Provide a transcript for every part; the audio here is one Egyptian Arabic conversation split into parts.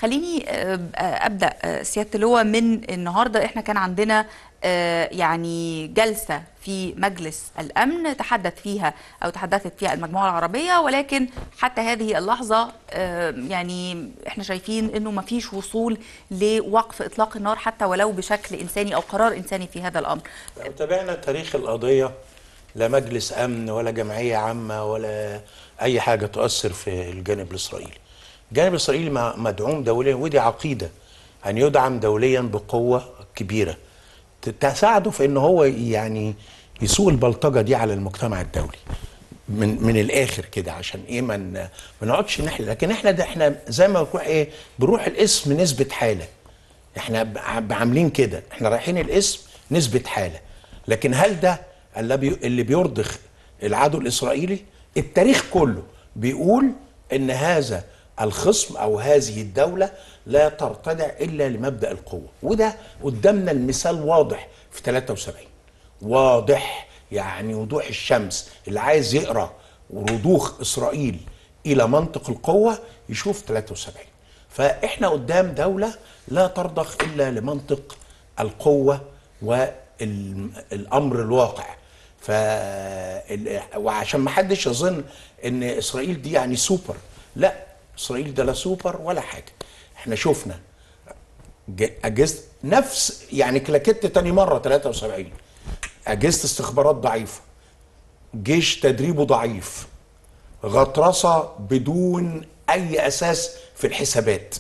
خليني آه، آه، ابدا آه، سياده اللواء من النهارده احنا كان عندنا آه، يعني جلسه في مجلس الامن تحدث فيها او تحدثت فيها المجموعه العربيه ولكن حتى هذه اللحظه آه، يعني احنا شايفين انه ما فيش وصول لوقف اطلاق النار حتى ولو بشكل انساني او قرار انساني في هذا الامر لو تابعنا تاريخ القضية لا مجلس أمن ولا جمعية عامة ولا أي حاجة تؤثر في الجانب الإسرائيلي الجانب الإسرائيلي مع- مدعوم دوليا ودي عقيدة أن يدعم دوليا بقوة كبيرة ت- تساعده في أن هو يعني يسوق البلطجة دي على المجتمع الدولي من من الاخر كده عشان ايه ما ن- ما نقعدش نحلم لكن احنا ده احنا زي ما بنروح ايه بنروح الاسم نسبه حاله احنا ب- عاملين كده احنا رايحين الاسم نسبة حالة لكن هل ده اللي بي- اللي بيرضخ العدو الإسرائيلي التاريخ كله بيقول ان هذا الخصم او هذه الدولة لا ترتدع الا لمبدأ القوة وده قدامنا المثال واضح في 73 واضح يعني وضوح الشمس اللي عايز يقرا رضوخ اسرائيل الى منطق القوه يشوف 73 فاحنا قدام دوله لا ترضخ الا لمنطق القوه والامر الواقع ف ال- وعشان ما حدش يظن ان اسرائيل دي يعني سوبر لا اسرائيل ده لا سوبر ولا حاجه احنا شفنا ج- اجهزه نفس يعني كلاكيت تاني مره 73 اجهزه استخبارات ضعيفه جيش تدريبه ضعيف غطرسه بدون اي اساس في الحسابات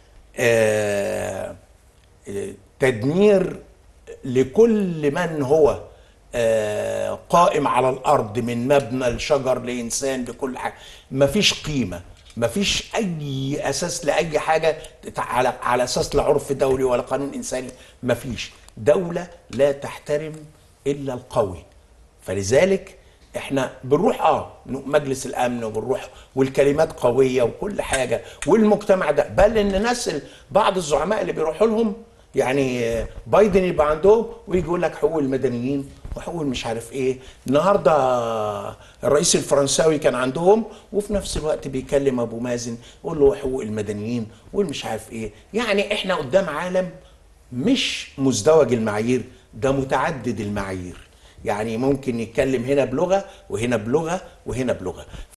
آه، آه، تدمير لكل من هو آه، قائم على الارض من مبنى لشجر لانسان لكل حاجه مفيش قيمه مفيش اي اساس لاي حاجه تع- على على اساس لا عرف دولي ولا قانون انساني مفيش دوله لا تحترم الا القوي فلذلك احنا بنروح اه مجلس الامن وبنروح والكلمات قويه وكل حاجه والمجتمع ده بل ان ناس ال- بعض الزعماء اللي بيروحوا لهم يعني آه، بايدن يبقى عندهم ويجي يقول لك حقوق المدنيين وحقوق مش عارف ايه النهارده الرئيس الفرنساوي كان عندهم وفي نفس الوقت بيكلم ابو مازن يقول له حقوق المدنيين والمش عارف ايه يعني احنا قدام عالم مش مزدوج المعايير ده متعدد المعايير يعني ممكن يتكلم هنا بلغه وهنا بلغه وهنا بلغه